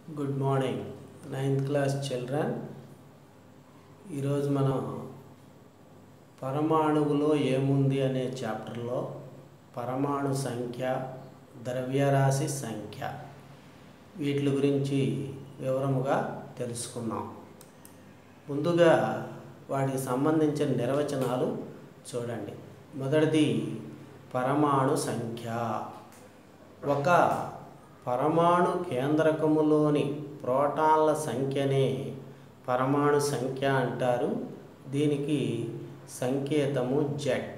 good morning ninth class children ఈరోజు మనం పరమాణువులో ఏముంది అనే చాప్టర్లో పరమాణు సంఖ్య ద్రవ్యరాశి సంఖ్య వీటి గురించి వివరముగా తెలుసుకున్నాం ముందుగా వాటికి సంబంధించిన నిర్వచనాలు చూడండి మొదటిది పరమాణు సంఖ్య ఒక పరమాణు కేంద్రకములోని ప్రోటాన్ల సంఖ్యనే పరమాణు సంఖ్య అంటారు దీనికి సంకేతము జెడ్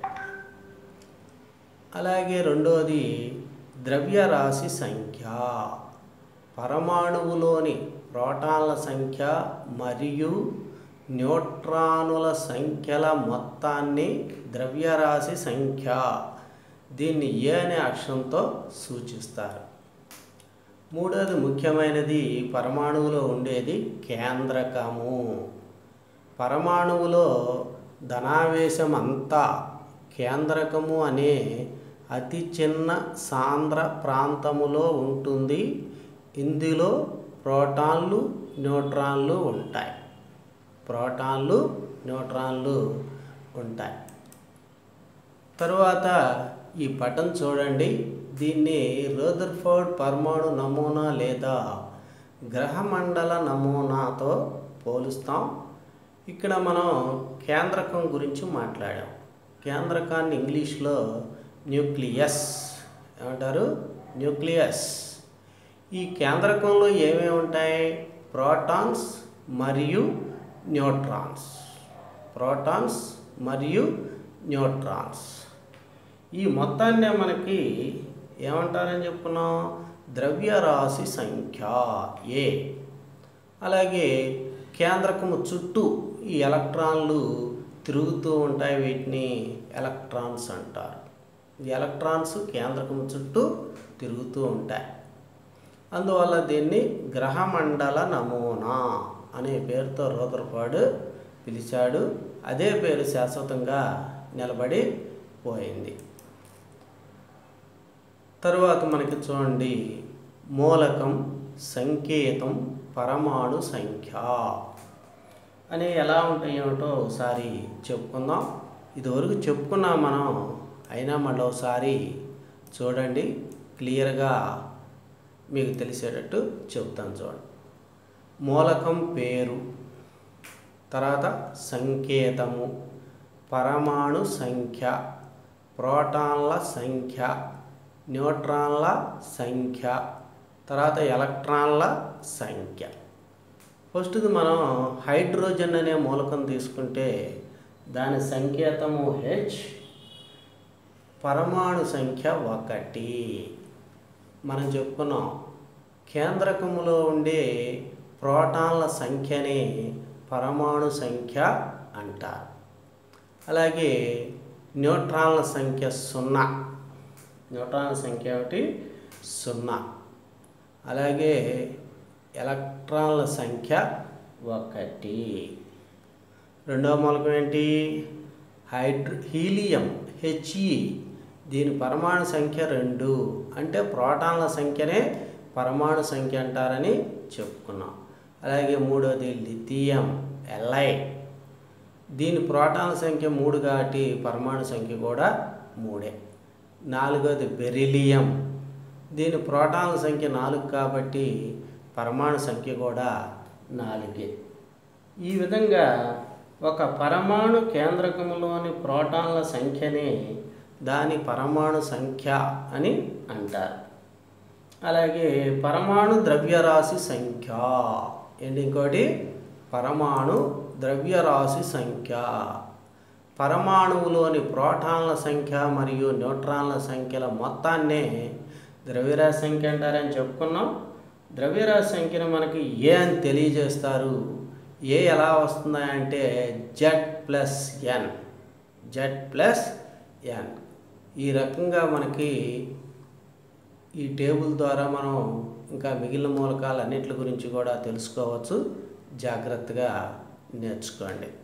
అలాగే రెండోది ద్రవ్యరాశి సంఖ్య పరమాణువులోని ప్రోటాన్ల సంఖ్య మరియు న్యూట్రానుల సంఖ్యల మొత్తాన్ని ద్రవ్యరాశి సంఖ్య దీన్ని ఏ అనే అక్షరంతో సూచిస్తారు మూడోది ముఖ్యమైనది పరమాణువులో ఉండేది కేంద్రకము పరమాణువులో ధనావేశం అంతా కేంద్రకము అనే అతి చిన్న సాంద్ర ప్రాంతములో ఉంటుంది ఇందులో ప్రోటాన్లు న్యూట్రాన్లు ఉంటాయి ప్రోటాన్లు న్యూట్రాన్లు ఉంటాయి తరువాత ఈ పటం చూడండి దీన్ని రోదర్ఫోర్డ్ పరమాణు నమూనా లేదా గ్రహమండల నమూనాతో పోలుస్తాం ఇక్కడ మనం కేంద్రకం గురించి మాట్లాడాం కేంద్రకాన్ని ఇంగ్లీష్లో న్యూక్లియస్ ఏమంటారు న్యూక్లియస్ ఈ కేంద్రకంలో ఏమేమి ఉంటాయి ప్రోటాన్స్ మరియు న్యూట్రాన్స్ ప్రోటాన్స్ మరియు న్యూట్రాన్స్ ఈ మొత్తాన్నే మనకి ఏమంటారని చెప్పుకున్నాం ద్రవ్యరాశి సంఖ్య ఏ అలాగే కేంద్రకము చుట్టూ ఈ ఎలక్ట్రాన్లు తిరుగుతూ ఉంటాయి వీటిని ఎలక్ట్రాన్స్ అంటారు ఈ ఎలక్ట్రాన్స్ కేంద్రకము చుట్టూ తిరుగుతూ ఉంటాయి అందువల్ల దీన్ని గ్రహమండల నమూనా అనే పేరుతో రోదర్ఫర్డ్ పిలిచాడు అదే పేరు శాశ్వతంగా నిలబడి పోయింది తరువాత మనకి చూడండి మూలకం సంకేతం పరమాణు సంఖ్య అని ఎలా ఉంటాయి ఏమిటో ఒకసారి చెప్పుకుందాం ఇదివరకు చెప్పుకున్నాం మనం అయినా మళ్ళీ ఒకసారి చూడండి క్లియర్గా మీకు తెలిసేటట్టు చెప్తాను చూడండి మూలకం పేరు తర్వాత సంకేతము పరమాణు సంఖ్య ప్రోటాన్ల సంఖ్య న్యూట్రాన్ల సంఖ్య తర్వాత ఎలక్ట్రాన్ల సంఖ్య ఫస్ట్ది మనం హైడ్రోజన్ అనే మూలకం తీసుకుంటే దాని సంకేతము హెచ్ పరమాణు సంఖ్య ఒకటి మనం చెప్పుకున్నాం కేంద్రకములో ఉండే ప్రోటాన్ల సంఖ్యని పరమాణు సంఖ్య అంటారు అలాగే న్యూట్రాన్ల సంఖ్య సున్నా న్యూట్రాన్ల సంఖ్య ఒకటి సున్నా అలాగే ఎలక్ట్రాన్ల సంఖ్య ఒకటి రెండవ మూలకం ఏంటి హైడ్రో హీలియం హెచ్ఈ దీని పరమాణు సంఖ్య రెండు అంటే ప్రోటాన్ల సంఖ్యనే పరమాణు సంఖ్య అంటారని చెప్పుకున్నాం అలాగే మూడోది లిథియం ఎల్ఐ దీని ప్రోటాన్ల సంఖ్య మూడు కాబట్టి పరమాణు సంఖ్య కూడా మూడే నాలుగోది బెరిలియం దీని ప్రోటాన్ల సంఖ్య నాలుగు కాబట్టి పరమాణు సంఖ్య కూడా నాలుగే ఈ విధంగా ఒక పరమాణు కేంద్రకములోని ప్రోటాన్ల సంఖ్యని దాని పరమాణు సంఖ్య అని అంటారు అలాగే పరమాణు ద్రవ్యరాశి సంఖ్య ఏంటి ఇంకోటి పరమాణు ద్రవ్యరాశి సంఖ్య పరమాణువులోని ప్రోటాన్ల సంఖ్య మరియు న్యూట్రాన్ల సంఖ్యల మొత్తాన్నే ద్రవ్యరాశి సంఖ్య అంటారని చెప్పుకున్నాం ద్రవ్యరాశి సంఖ్యను మనకి ఏ అని తెలియజేస్తారు ఏ ఎలా వస్తుంది అంటే Z plus N Z plus N ఈ రకంగా మనకి ఈ టేబుల్ ద్వారా మనం ఇంకా మిగిలిన మూలకాలు అన్నిటి గురించి కూడా తెలుసుకోవచ్చు జాగ్రత్తగా నేర్చుకోండి